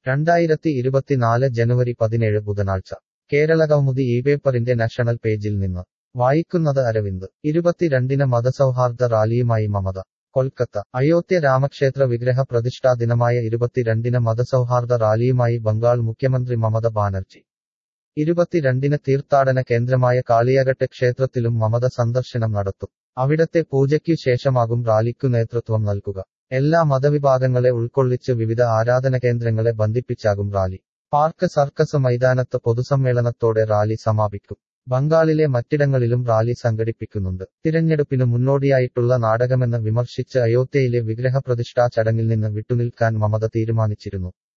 രണ്ടായിരത്തി ഇരുപത്തിനാല് ജനുവരി പതിനേഴ് ബുധനാഴ്ച കേരള കൗമുദി ഈ പേപ്പറിന്റെ നാഷണൽ പേജിൽ നിന്ന് വായിക്കുന്നത് അരവിന്ദ് ഇരുപത്തിരണ്ടിന് മതസൗഹാർദ്ദ റാലിയുമായി മമത കൊൽക്കത്ത അയോധ്യ രാമക്ഷേത്ര വിഗ്രഹ പ്രതിഷ്ഠാ ദിനമായ ഇരുപത്തിരണ്ടിന് മതസൗഹാർദ്ദ റാലിയുമായി ബംഗാൾ മുഖ്യമന്ത്രി മമത ബാനർജി ഇരുപത്തിരണ്ടിന് തീർത്ഥാടന കേന്ദ്രമായ കാളിയകട്ടെ ക്ഷേത്രത്തിലും മമത സന്ദർശനം നടത്തും അവിടത്തെ പൂജയ്ക്കു ശേഷമാകും റാലിക്കു നേതൃത്വം നൽകുക എല്ലാ മതവിഭാഗങ്ങളെ ഉൾക്കൊള്ളിച്ച് വിവിധ ആരാധന കേന്ദ്രങ്ങളെ ബന്ധിപ്പിച്ചാകും റാലി പാർക്ക് സർക്കസ് മൈതാനത്ത് പൊതുസമ്മേളനത്തോടെ റാലി സമാപിക്കും ബംഗാളിലെ മറ്റിടങ്ങളിലും റാലി സംഘടിപ്പിക്കുന്നുണ്ട് തിരഞ്ഞെടുപ്പിന് മുന്നോടിയായിട്ടുള്ള നാടകമെന്ന് വിമർശിച്ച് അയോധ്യയിലെ വിഗ്രഹപ്രതിഷ്ഠാ ചടങ്ങിൽ നിന്ന് വിട്ടുനിൽക്കാൻ മമത തീരുമാനിച്ചിരുന്നു